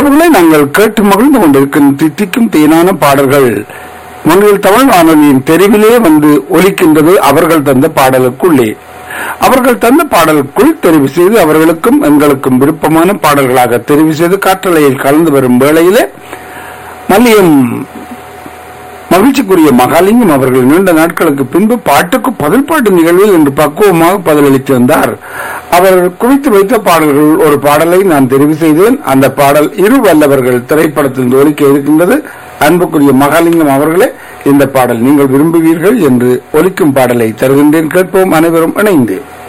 உறவுகளை நாங்கள் கேட்டு மகிழ்ந்து கொண்டிருக்கும் தித்திக்கும் தேனான பாடல்கள் முன்னில் தமிழ் வானொலியின் தெருவிலே வந்து ஒலிக்கின்றது அவர்கள் தந்த பாடலுக்குள்ளே அவர்கள் தந்த பாடலுக்குள் தெரிவு செய்து அவர்களுக்கும் எங்களுக்கும் விருப்பமான பாடல்களாக தெரிவு செய்து காற்றலையில் கலந்து வரும் வேளையிலே மல்லியம் மகிழ்ச்சிக்குரிய மகாலிங்கம் அவர்கள் நீண்ட நாட்களுக்கு பின்பு பாட்டுக்கு பதில் பாட்டு நிகழ்வில் இன்று பக்குவமாக பதிலளித்து வந்தார் அவர் குறித்து வைத்த பாடல்கள் ஒரு பாடலை நான் தெரிவு செய்தேன் அந்த பாடல் இரு வல்லவர்கள் திரைப்படத்தில் ஒலிக்க இருக்கின்றது அன்புக்குரிய மகாலிங்கம் அவர்களே இந்த பாடல் நீங்கள் விரும்புவீர்கள் என்று ஒலிக்கும் பாடலை தருகின்றேன் கேட்போம் அனைவரும் இணைந்து